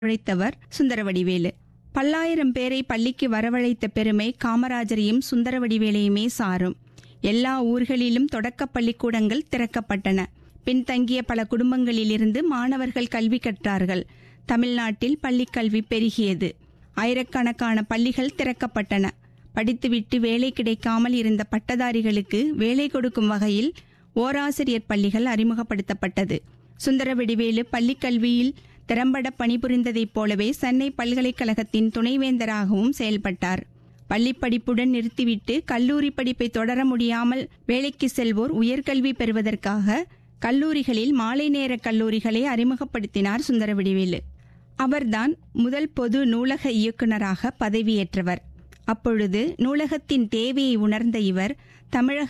உழைத்தவர் சுந்தரவடிவேலு பல்லாயிரம் பேரை பள்ளிக்கு வரவழைத்த பெருமை காமராஜரையும் சுந்தரவடிவேலையுமே சாரும் எல்லா ஊர்களிலும் தொடக்கப் பள்ளிக்கூடங்கள் திறக்கப்பட்டன பின்தங்கிய பல குடும்பங்களிலிருந்து மாணவர்கள் கல்வி கற்றார்கள் தமிழ்நாட்டில் பள்ளிக் கல்வி பெருகியது ஆயிரக்கணக்கான பள்ளிகள் திறக்கப்பட்டன படித்துவிட்டு வேலை கிடைக்காமல் இருந்த பட்டதாரிகளுக்கு வேலை கொடுக்கும் வகையில் ஓராசிரியர் பள்ளிகள் அறிமுகப்படுத்தப்பட்டது சுந்தரவடிவேலு பள்ளிக் கல்வியில் திறம்பட பணிபுரிந்ததைப் போலவே சென்னை பல்கலைக்கழகத்தின் துணைவேந்தராகவும் செயல்பட்டார் பள்ளிப் படிப்புடன் நிறுத்திவிட்டு கல்லூரி படிப்பை தொடர முடியாமல் வேலைக்கு செல்வோர் உயர்கல்வி பெறுவதற்காக கல்லூரிகளில் மாலை நேர கல்லூரிகளை அறிமுகப்படுத்தினார் சுந்தரவடிவேலு அவர்தான் முதல் பொது நூலக இயக்குனராக பதவியேற்றவர் அப்பொழுது நூலகத்தின் தேவையை உணர்ந்த இவர் தமிழக